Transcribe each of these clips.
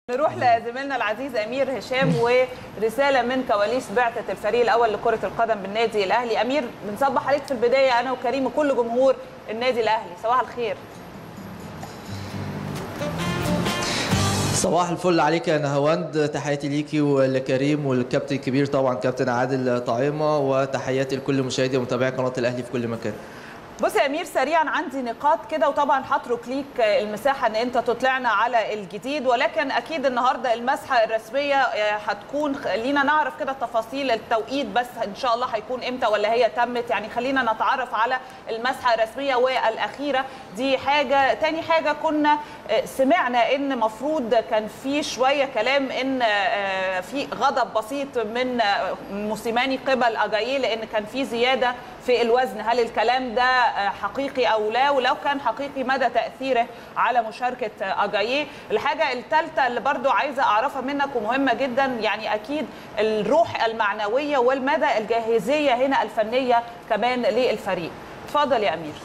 نروح لزميلنا العزيز امير هشام ورساله من كواليس بعثه الفريق الاول لكره القدم بالنادي الاهلي امير بنصبح عليك في البدايه انا وكريم وكل جمهور النادي الاهلي صباح الخير صباح الفل عليك يا نهاوند تحياتي ليكي ولكريم والكابتن الكبير طبعا كابتن عادل طعيمه وتحياتي لكل مشاهدي ومتابعي قناه الاهلي في كل مكان بص يا امير سريعا عندي نقاط كده وطبعا هترك ليك المساحه ان انت تطلعنا على الجديد ولكن اكيد النهارده المسحه الرسميه هتكون لينا نعرف كده تفاصيل التوقيت بس ان شاء الله هيكون امتى ولا هي تمت يعني خلينا نتعرف على المسحه الرسميه والاخيره دي حاجه تاني حاجه كنا سمعنا ان مفروض كان في شويه كلام ان في غضب بسيط من موسيماني قبل اجاييه لان كان في زياده في الوزن هل الكلام ده حقيقي او لا ولو كان حقيقي مدى تاثيره على مشاركه اجاييه الحاجه الثالثه اللي برضو عايزه اعرفها منك ومهمه جدا يعني اكيد الروح المعنويه والمدى الجاهزيه هنا الفنيه كمان للفريق اتفضل يا امير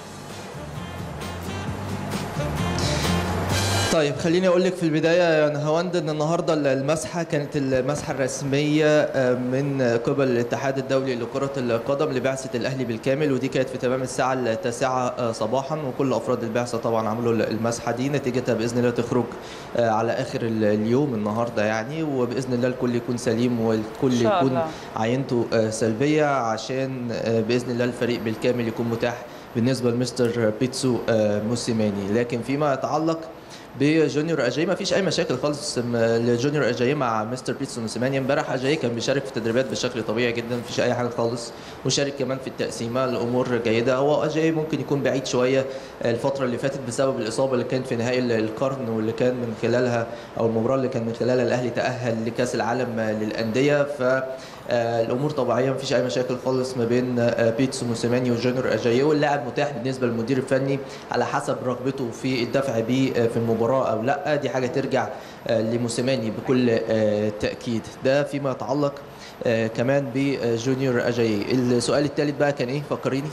طيب خليني اقول لك في البدايه يا نهاوند ان النهارده المسحه كانت المسحه الرسميه من قبل الاتحاد الدولي لكره القدم لبعثه الاهلي بالكامل ودي كانت في تمام الساعه التاسعه صباحا وكل افراد البعثه طبعا عملوا المسحه دي نتيجتها باذن الله تخرج على اخر اليوم النهارده يعني وباذن الله الكل يكون سليم والكل يكون عينته سلبيه عشان باذن الله الفريق بالكامل يكون متاح بالنسبه لمستر بيتسو موسيماني لكن فيما يتعلق بجونيور اجاي ما فيش اي مشاكل خالص لجونيور اجاي مع مستر بيتسو موسيماني امبارح اجاي كان بيشارك في التدريبات بشكل طبيعي جدا مفيش اي حاجه خالص وشارك كمان في التقسيمه الامور جيده هو اجاي ممكن يكون بعيد شويه الفتره اللي فاتت بسبب الاصابه اللي كانت في نهائي القرن واللي كان من خلالها او المباراه اللي كان من خلالها الاهلي تاهل لكاس العالم للانديه ف الامور طبيعيه مفيش اي مشاكل خالص ما بين بيتسو موسيماني وجونيور اجاي واللاعب متاح بالنسبه للمدير الفني على حسب رغبته في الدفع بيه في المباراه او لا دي حاجه ترجع لموسيماني بكل تاكيد ده فيما يتعلق آه كمان بجونيور اجاي السؤال الثالث بقى كان ايه فكريني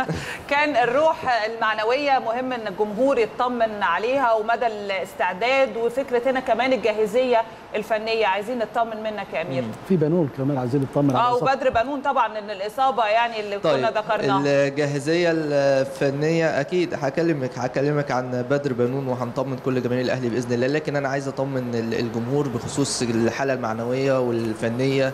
كان الروح المعنويه مهم ان الجمهور يطمن عليها ومدى الاستعداد وفكره هنا كمان الجاهزيه الفنيه عايزين نطمن منك يا امير في بنون كمان عايزين نطمن اه وبدر بنون طبعا ان الاصابه يعني اللي طيب كنا ذكرناها الجاهزيه الفنيه اكيد هكلمك هكلمك عن بدر بنون وهنطمن كل جماهير الاهلي باذن الله لكن انا عايز اطمن الجمهور بخصوص الحاله المعنويه والفنيه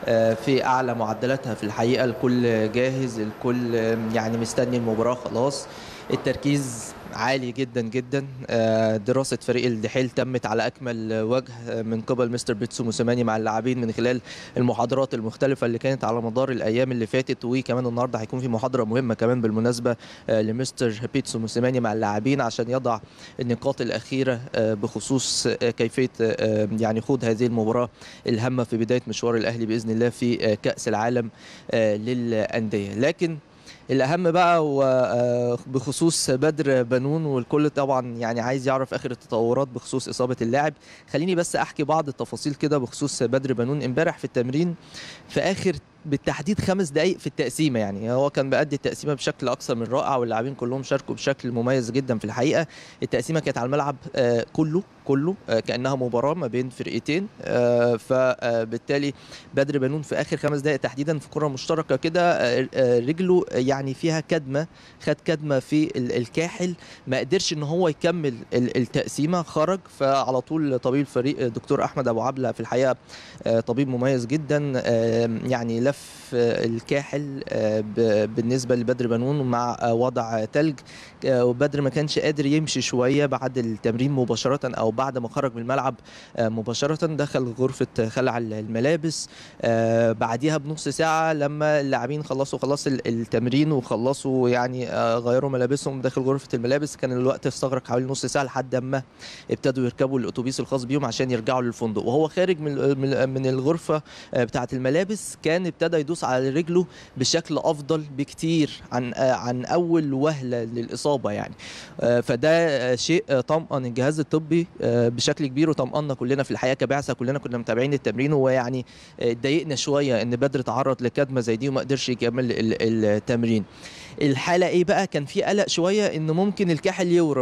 في اعلى معدلاتها في الحقيقه الكل جاهز الكل يعني مستني المباراه خلاص التركيز عالي جدا جدا دراسه فريق الدحيل تمت على اكمل وجه من قبل مستر بيتسو موسيماني مع اللاعبين من خلال المحاضرات المختلفه اللي كانت على مدار الايام اللي فاتت وكمان النهارده هيكون في محاضره مهمه كمان بالمناسبه لمستر بيتسو موسيماني مع اللاعبين عشان يضع النقاط الاخيره بخصوص كيفيه يعني خوض هذه المباراه الهامه في بدايه مشوار الاهلي باذن الله في كاس العالم للانديه لكن الاهم بقى هو بخصوص بدر بنون والكل طبعا يعني عايز يعرف اخر التطورات بخصوص اصابه اللاعب خليني بس احكي بعض التفاصيل كده بخصوص بدر بنون امبارح في التمرين في اخر بالتحديد خمس دقائق في التقسيمه يعني هو كان بيأدي التقسيمه بشكل اكثر من رائع واللاعبين كلهم شاركوا بشكل مميز جدا في الحقيقه التقسيمه كانت على الملعب كله كله كانها مباراه ما بين فرقتين فبالتالي بدر بنون في اخر خمس دقائق تحديدا في كره مشتركه كده رجله يعني فيها كدمه خد كدمه في الكاحل ما قدرش ان هو يكمل التقسيمه خرج فعلى طول طبيب الفريق دكتور احمد ابو عبله في الحقيقه طبيب مميز جدا يعني لف الكاحل بالنسبه لبدر بنون مع وضع تلج وبدر ما كانش قادر يمشي شويه بعد التمرين مباشره او بعد ما خرج من الملعب مباشره دخل غرفه خلع الملابس بعديها بنص ساعه لما اللاعبين خلصوا خلاص التمرين وخلصوا يعني غيروا ملابسهم داخل غرفه الملابس كان الوقت استغرق حوالي نص ساعه لحد ما ابتدوا يركبوا الاتوبيس الخاص بيهم عشان يرجعوا للفندق وهو خارج من من الغرفه بتاعه الملابس كان ابتدى يدوس على رجله بشكل افضل بكتير عن عن اول وهله للاصابه يعني فده شيء طمأن الجهاز الطبي بشكل كبير وطمأنا كلنا في الحقيقه كبعثه كلنا كنا متابعين التمرين ويعني اتضايقنا شويه ان بدر تعرض لكدمه زي دي وما قدرش يكمل التمرين الحاله ايه بقى كان في قلق شويه ان ممكن الكاحل يورم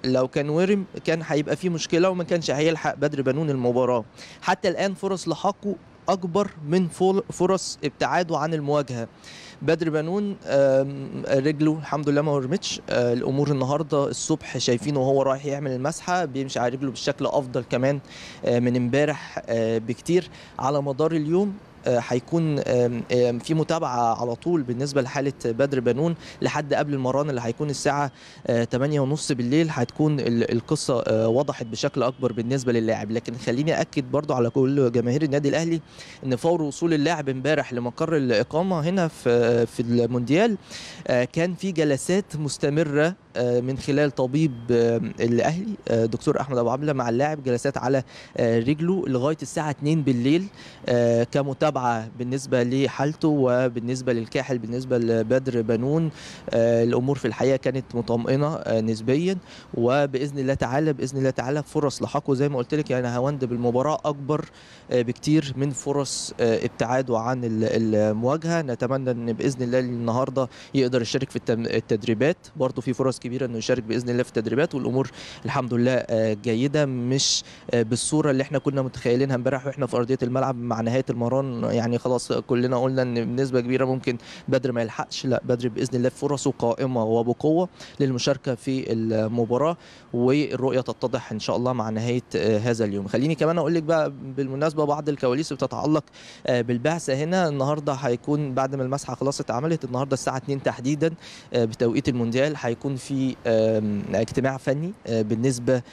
لو كان ورم كان هيبقى فيه مشكله وما كانش هيلحق بدر بنون المباراه حتى الان فرص لحاقه اكبر من فرص ابتعاده عن المواجهه بدر بنون رجله الحمد لله ما ورمتش الامور النهارده الصبح شايفينه وهو رايح يعمل المسحه بيمشي على رجله بالشكل افضل كمان من امبارح بكتير على مدار اليوم هيكون في متابعه على طول بالنسبه لحاله بدر بنون لحد قبل المران اللي هيكون الساعه 8 ونص بالليل هتكون القصه وضحت بشكل اكبر بالنسبه للاعب لكن خليني اكد برضو على كل جماهير النادي الاهلي ان فور وصول اللاعب امبارح لمقر الاقامه هنا في في المونديال كان في جلسات مستمره من خلال طبيب الاهلي دكتور احمد ابو عبله مع اللاعب جلسات على رجله لغايه الساعه 2 بالليل كمتابعه بالنسبه لحالته وبالنسبه للكاحل بالنسبه لبدر بنون الامور في الحقيقه كانت مطمئنه نسبيا وباذن الله تعالى باذن الله تعالى فرص لحقه زي ما قلت لك يعني هوند بالمباراه اكبر بكتير من فرص ابتعاده عن المواجهه نتمنى ان باذن الله النهارده يقدر يشارك في التدريبات برضه في فرص كبيره انه يشارك باذن الله في التدريبات والامور الحمد لله جيده مش بالصوره اللي احنا كنا متخيلينها امبارح واحنا في ارضيه الملعب مع نهايه المران يعني خلاص كلنا قلنا ان بنسبه كبيره ممكن بدر ما يلحقش لا بدر باذن الله فرصه قائمه وبقوه للمشاركه في المباراه والرؤيه تتضح ان شاء الله مع نهايه هذا اليوم خليني كمان اقول لك بقى بالمناسبه بعض الكواليس بتتعلق بالبعثه هنا النهارده هيكون بعد ما المسحه خلاص اتعملت النهارده الساعه 2 تحديدا بتوقيت المونديال هيكون في اجتماع فني بالنسبه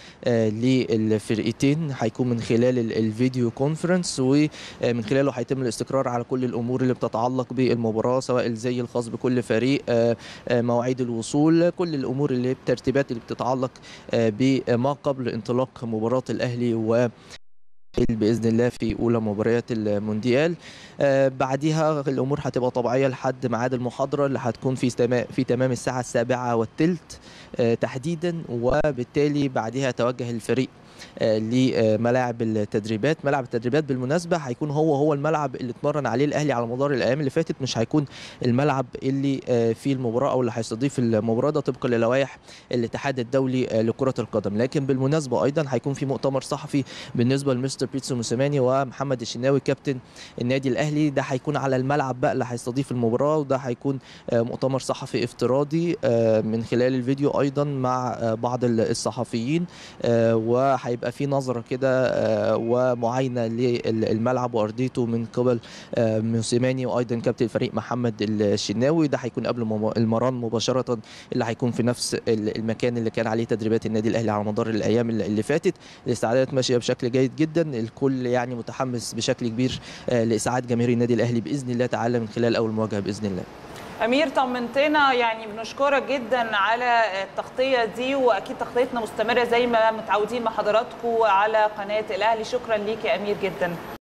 للفرقتين هيكون من خلال الفيديو كونفرنس ومن خلاله هيتم الاستقرار على كل الامور اللي بتتعلق بالمباراه سواء الزي الخاص بكل فريق مواعيد الوصول كل الامور اللي الترتيبات اللي بتتعلق بما قبل انطلاق مباراه الاهلي و باذن الله في اولى مباريات المونديال آه بعديها الامور هتبقى طبيعيه لحد ميعاد المحاضره اللي هتكون في تمام في تمام الساعه السابعه والثلث آه تحديدا وبالتالي بعدها توجه الفريق آه لملاعب التدريبات ملعب التدريبات بالمناسبه هيكون هو هو الملعب اللي اتمرن عليه الاهلي على مدار الايام اللي فاتت مش هيكون الملعب اللي فيه المباراه او اللي هيستضيف المباراه ده طبقا للوائح الاتحاد الدولي لكره القدم لكن بالمناسبه ايضا هيكون في مؤتمر صحفي بالنسبه لمستر بيتسو موسيماني ومحمد الشناوي كابتن النادي الاهلي ده هيكون على الملعب بقى اللي هيستضيف المباراه وده هيكون مؤتمر صحفي افتراضي من خلال الفيديو ايضا مع بعض الصحفيين وهيبقى في نظره كده ومعاينه للملعب وارضيته من قبل موسيماني وايضا كابتن الفريق محمد الشناوي ده هيكون قبل المران مباشره اللي هيكون في نفس المكان اللي كان عليه تدريبات النادي الاهلي على مدار الايام اللي فاتت الاستعدادات ماشيه بشكل جيد جدا الكل يعني متحمس بشكل كبير لاسعاد جماهير النادي الاهلي باذن الله تعالى من خلال اول مواجهه باذن الله امير طمنتنا يعني بنشكرك جدا على التغطيه دي واكيد تغطيتنا مستمره زي ما متعودين مع حضراتكم على قناه الاهلي شكرا ليك يا امير جدا